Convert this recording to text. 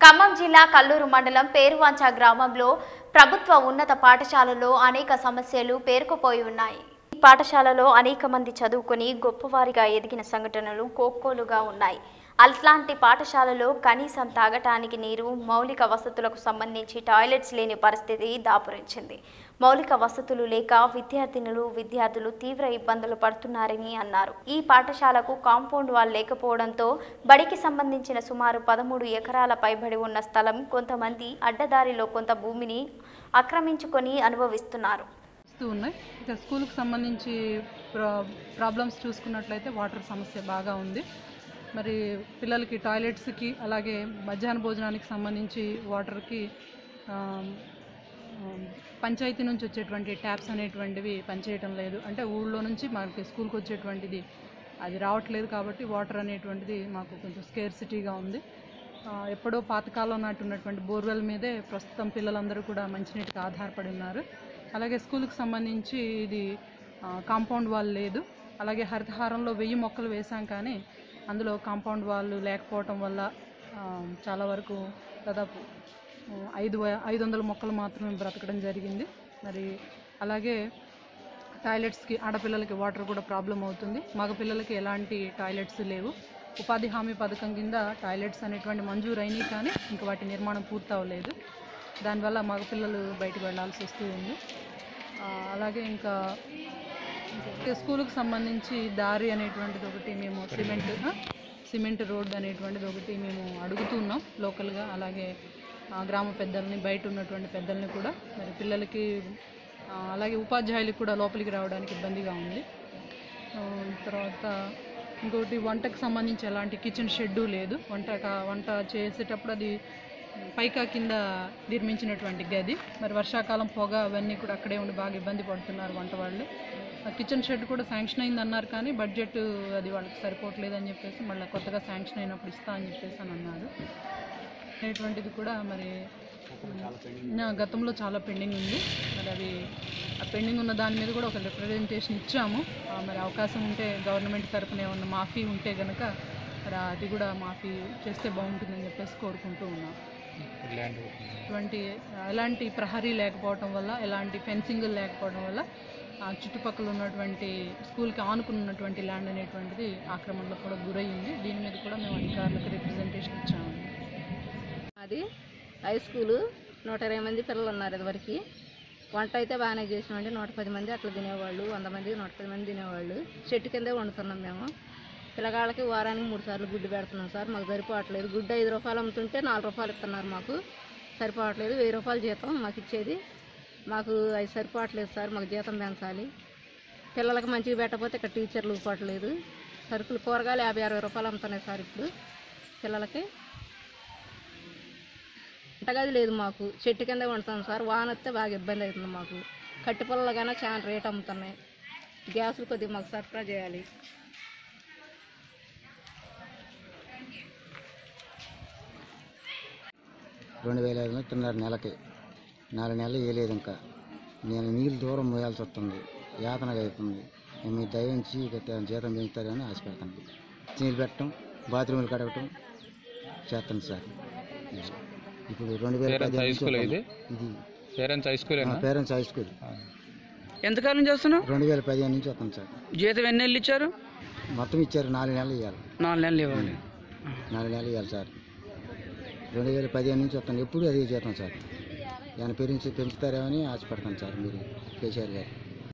ఖమ్మం జిల్లా కల్లూరు మండలం పేరువాంచ గ్రామంలో ప్రభుత్వ ఉన్నత పాఠశాలలో అనేక సమస్యలు పేరుకుపోయి ఉన్నాయి ఈ పాఠశాలలో అనేక మంది చదువుకొని గొప్పవారిగా ఎదిగిన సంఘటనలు కోక్కోలుగా ఉన్నాయి అట్లాంటి పాఠశాలలో కనీసం తాగటానికి నీరు మౌలిక వసతులకు సంబంధించి టాయిలెట్స్ లేని పరిస్థితి దాపురించింది మౌలిక వసతులు లేక విద్యార్థినులు విద్యార్థులు తీవ్ర ఇబ్బందులు పడుతున్నారని అన్నారు ఈ పాఠశాలకు కాంపౌండ్ వాల్ లేకపోవడంతో బడికి సంబంధించిన సుమారు పదమూడు ఎకరాల పైబడి ఉన్న స్థలం కొంతమంది అడ్డదారిలో కొంత భూమిని ఆక్రమించుకొని అనుభవిస్తున్నారు వస్తూ ఉన్నాయి ఇక స్కూల్కి సంబంధించి ప్రా ప్రాబ్లమ్స్ చూసుకున్నట్లయితే వాటర్ సమస్య బాగా ఉంది మరి పిల్లలకి టాయిలెట్స్కి అలాగే మధ్యాహ్న భోజనానికి సంబంధించి వాటర్కి ఆమ్, ఆమ్, పంచాయతీ నుంచి వచ్చేటువంటి ట్యాప్స్ అనేటువంటివి పనిచేయటం లేదు అంటే ఊళ్ళో నుంచి మనకి స్కూల్కి వచ్చేటువంటిది అది రావట్లేదు కాబట్టి వాటర్ అనేటువంటిది మాకు కొంచెం స్కేర్సిటీగా ఉంది ఆ, ఎప్పుడో పాతకాలం నాటి ఉన్నటువంటి బోర్వెల్ మీదే ప్రస్తుతం పిల్లలందరూ కూడా మంచినీటికి ఆధారపడి ఉన్నారు అలాగే స్కూల్కి సంబంధించి ఇది ఆ, కాంపౌండ్ వాల్ లేదు అలాగే హరితహారంలో వెయ్యి మొక్కలు వేశాం కానీ అందులో కాంపౌండ్ వాళ్ళు లేకపోవటం వల్ల ఆ, చాలా వరకు దాదాపు ఆ, ఐదు వ- ఐదు వందల మొక్కలు మాత్రమే బ్రతకడం జరిగింది మరి అలాగే టాయిలెట్స్కి ఆడపిల్లలకి వాటర్ కూడా ప్రాబ్లం అవుతుంది మగపిల్లలకి ఎలాంటి టాయిలెట్స్ లేవు ఉపాధి హామీ పథకం కింద టాయిలెట్స్ అనేటువంటి మంజూరు అయినాయి కానీ ఇంకా వాటి నిర్మాణం పూర్తవలేదు దానివల్ల మగపిల్లలు బయటకు వెళ్ళాల్సి వస్తూ ఉంది ఆ, అలాగే ఇంకా ఇంకా స్కూల్కి సంబంధించి దారి అనేటువంటిది ఒకటి మేము సిమెంట్ ఆ, సిమెంట్ రోడ్ అనేటువంటిది ఒకటి మేము అడుగుతున్నాం లోకల్గా అలాగే ఆ, గ్రామ పెద్దల్ని బయట ఉన్నటువంటి పెద్దల్ని కూడా మరి పిల్లలకి ఆ, అలాగే ఉపాధ్యాయులకు కూడా లోపలికి రావడానికి ఇబ్బందిగా ఉంది ఆ, తర్వాత ఇంకోటి వంటకు సంబంధించి ఎలాంటి కిచెన్ షెడ్డు లేదు వంట కా- వంట చేసేటప్పుడు అది పైకా కింద నిర్మించినటువంటి గది మరి వర్షాకాలం పొగ అవన్నీ కూడా అక్కడే ఉండి బాగా ఇబ్బంది పడుతున్నారు వంట వాళ్ళు ఆ కిచెన్ షెడ్ కూడా శాంక్షన్ అయింది అన్నారు కానీ బడ్జెట్ అది వాళ్ళకి సరిపోవట్లేదు అని చెప్పేసి మళ్ళీ కొత్తగా శాంక్షన్ అయినప్పుడు ఇస్తా అని చెప్పేసి అని అన్నారు అనేటువంటిది కూడా మరి నా గతంలో చాలా పెండింగ్ ఉంది మరి అవి ఆ పెండింగ్ ఉన్న దాని మీద కూడా ఒక రిప్రజెంటేషన్ ఇచ్చాము ఆ, మరి అవకాశం ఉంటే గవర్నమెంట్ తరపున ఏమన్నా మాఫీ ఉంటే కనుక మరి అది కూడా మాఫీ చేస్తే బాగుంటుందని చెప్పేసి కోరుకుంటూ ఉన్నాం ఇటువంటి ఎలాంటి ప్రహరీ లేకపోవడం వల్ల ఎలాంటి ఫెన్సింగ్ లేకపోవడం వల్ల ఆ చుట్టుపక్కల ఉన్నటువంటి స్కూల్కి ఆనుకుని ఉన్నటువంటి ల్యాండ్ అనేటువంటిది ఆక్రమణలకు కూడా గురయ్యింది దీని మీద కూడా మేము అధికారులకు రిప్రజెంటేషన్ ఇచ్చాము అది హై స్కూలు నూట ఇరవై మంది పిల్లలు ఉన్నారు ఇదివరకు వంట అయితే బాగానే చేసినామండి నూట పది మంది అట్లా తినేవాళ్ళు వంద మంది నూట పది మంది తినేవాళ్ళు చెట్టు కిందే వండుతున్నాం మేము పిల్లగాళ్ళకి వారానికి మూడు సార్లు గుడ్డు పెడుతున్నాం సార్ మాకు సరిపోవట్లేదు గుడ్డు ఐదు రూపాయలు అమ్ముతుంటే నాలుగు రూపాయలు ఇస్తున్నారు మాకు సరిపోవట్లేదు వెయ్యి రూపాయలు జీతం మాకు ఇచ్చేది మాకు అది సరిపోవట్లేదు సార్ మాకు జీతం పెంచాలి పిల్లలకి మంచిగా పెట్టకపోతే ఇక్కడ టీచర్లు ఊపట్లేదు సరుకులు కూరగాయలు యాభై అరవై రూపాయలు అమ్ముతున్నాయి సార్ ఇప్పుడు పిల్లలకి వంటగది లేదు మాకు చెట్టు కింద వండుతాం సార్ వాన వస్తే బాగా ఇబ్బంది అవుతుంది మాకు కట్టి పొలాలు కానీ చాలా రేట్ అమ్ముతున్నాయి గ్యాసులు కొద్దిగా మాకు సరఫరా చేయాలి రెండు వేల ఐదు వందలు తిన్నారు నెలకి నాలుగు నెలలు వేయలేదు ఇంకా నేను నీళ్ళు దూరం మోయాల్సి వస్తుంది యాతనగా అవుతుంది నేను మీ దయించి ఇక తే- జీతం పెంచుతారని ఆశపెడతాను నీళ్ళు పెట్టడం బాత్రూములు కడగటం చేస్తాను సార్ ఇప్పుడు రెండు వేల పేరెంట్స్ హై పదిహేను స్కూల్ నుంచి ఇది ఇది parents high school parents high school ఎంతకాలం చేస్తున్నావు రెండు వేల పదిహేను నుంచి వస్తాను సార్ జీతం ఎన్ని నెలలు ఇచ్చారు మొత్తం ఇచ్చారు నాలుగు నెలలు ఇవ్వాలి నాలుగు నెలలు ఇవ్వాలి నాలుగు నెలలు ఇవ్వాలి సార్ రెండు వేల పదిహేను నుంచి వస్తాను ఎప్పుడు అదే జీతం సార్ ఏమైనా పెరించి పెంచుతారేమని ఆశపడతాను సార్ మీరు కేసీఆర్ గారు